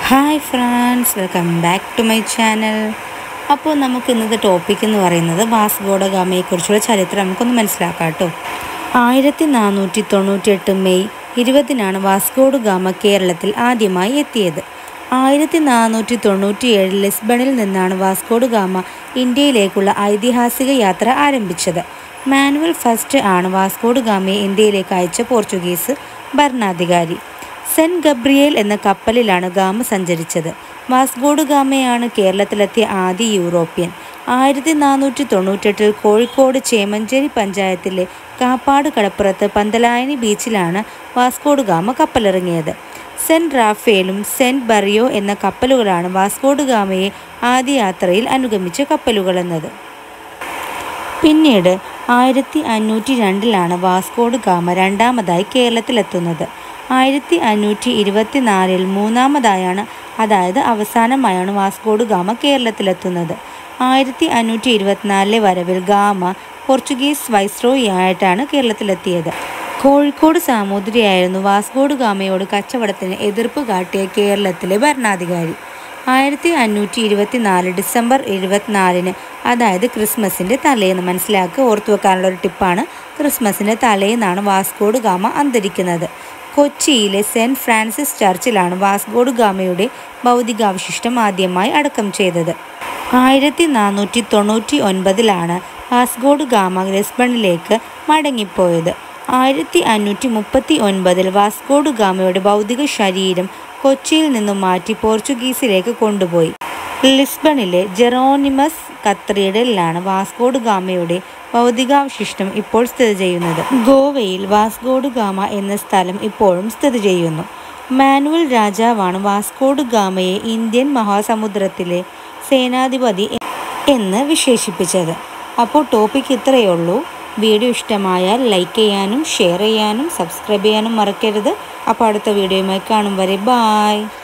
hi friends welcome back to my channel അപ്പോൾ നമുക്ക് ഇന്നത്തെ ടോപ്പിക് എന്ന് പറയുന്നത് വാസ്കോഡ ഗാമയെക്കുറിച്ചുള്ള ചരിത്രം നമുക്കൊന്ന് മനസ്സിലാക്കാം കേട്ടോ ആയിരത്തി നാനൂറ്റി തൊണ്ണൂറ്റിയെട്ട് മെയ് ഇരുപതിനാണ് വാസ്കോഡ് ഗാമ കേരളത്തിൽ ആദ്യമായി എത്തിയത് ആയിരത്തി നാനൂറ്റി തൊണ്ണൂറ്റിയേഴിൽ ലിസ്ബണിൽ നിന്നാണ് വാസ്കോഡ് ഗാമ ഇന്ത്യയിലേക്കുള്ള ഐതിഹാസിക യാത്ര ആരംഭിച്ചത് മാനുവൽ ഫസ്റ്റ് ആണ് വാസ്കോഡ് ഗാമയെ ഇന്ത്യയിലേക്ക് അയച്ച പോർച്ചുഗീസ് ഭരണാധികാരി സെന്റ് ഗബ്രിയേൽ എന്ന കപ്പലിലാണ് ഗാമ സഞ്ചരിച്ചത് വാസ്കോഡ് ഗാമയാണ് കേരളത്തിലെത്തിയ ആദ്യ യൂറോപ്യൻ ആയിരത്തി നാനൂറ്റി തൊണ്ണൂറ്റെട്ടിൽ കോഴിക്കോട് ചേമഞ്ചേരി പഞ്ചായത്തിലെ കാപ്പാട് കടപ്പുറത്ത് പന്തലായനി ബീച്ചിലാണ് വാസ്കോഡ് ഗാമ കപ്പലിറങ്ങിയത് സെന്റ് റാഫേലും സെന്റ് ബറിയോ എന്ന കപ്പലുകളാണ് വാസ്കോഡ് ഗാമയെ ആദ്യ യാത്രയിൽ അനുഗമിച്ച കപ്പലുകളെന്നത് പിന്നീട് ആയിരത്തി അഞ്ഞൂറ്റി രണ്ടിലാണ് വാസ്കോഡ് ഗാമ രണ്ടാമതായി കേരളത്തിലെത്തുന്നത് ആയിരത്തി അഞ്ഞൂറ്റി ഇരുപത്തിനാലിൽ മൂന്നാമതായാണ് അതായത് അവസാനമായാണ് വാസ്കോഡ് ഗാമ കേരളത്തിലെത്തുന്നത് ആയിരത്തി അഞ്ഞൂറ്റി ഇരുപത്തിനാലിലെ വരവിൽ ഗാമ പോർച്ചുഗീസ് വൈസ്രോയി ആയിട്ടാണ് കേരളത്തിലെത്തിയത് കോഴിക്കോട് സാമൂതിരിയായിരുന്നു വാസ്കോഡ് ഗാമയോട് കച്ചവടത്തിന് എതിർപ്പ് കാട്ടിയ കേരളത്തിലെ ഭരണാധികാരി ആയിരത്തി അഞ്ഞൂറ്റി ഇരുപത്തിനാല് ഡിസംബർ എഴുപത്തിനാലിന് അതായത് ക്രിസ്മസിൻ്റെ തലേന്ന് മനസ്സിലാക്കുക ഓർത്തു വെക്കാനുള്ള ഒരു ടിപ്പാണ് ക്രിസ്മസിൻ്റെ തലേന്നാണ് വാസ്കോഡ് ഗാമ അന്തരിക്കുന്നത് കൊച്ചിയിലെ സെൻറ്റ് ഫ്രാൻസിസ് ചർച്ചിലാണ് വാസ്കോഡ് ഗാമയുടെ ഭൗതികാവശിഷ്ടം ആദ്യമായി അടക്കം ചെയ്തത് ആയിരത്തി നാനൂറ്റി തൊണ്ണൂറ്റി ഒൻപതിലാണ് വാസ്കോഡ് ഗാമ ലിസ്ബണിലേക്ക് മടങ്ങിപ്പോയത് ആയിരത്തി അഞ്ഞൂറ്റി മുപ്പത്തി ഒൻപതിൽ വാസ്കോഡ് ഗാമയുടെ ഭൗതിക ശരീരം കൊച്ചിയിൽ നിന്നും മാറ്റി പോർച്ചുഗീസിലേക്ക് കൊണ്ടുപോയി ലിസ്ബണിലെ ജെറോണിമസ് കത്തീഡ്രലിലാണ് വാസ്കോഡ് ഗാമയുടെ ഭൗതികാവശിഷ്ടം ഇപ്പോൾ സ്ഥിതി ചെയ്യുന്നത് ഗോവയിൽ വാസ്കോഡ് ഗാമ എന്ന സ്ഥലം ഇപ്പോഴും സ്ഥിതി ചെയ്യുന്നു മാനുവൽ രാജാവാണ് വാസ്കോഡ് ഗാമയെ ഇന്ത്യൻ മഹാസമുദ്രത്തിലെ സേനാധിപതി എന്ന് വിശേഷിപ്പിച്ചത് അപ്പോൾ ടോപ്പിക് ഇത്രയേ ഉള്ളൂ വീഡിയോ ഇഷ്ടമായാൽ ലൈക്ക് ചെയ്യാനും ഷെയർ ചെയ്യാനും സബ്സ്ക്രൈബ് ചെയ്യാനും മറക്കരുത് അപ്പോൾ അടുത്ത വീഡിയോയുമായി കാണും വരെ ബായ്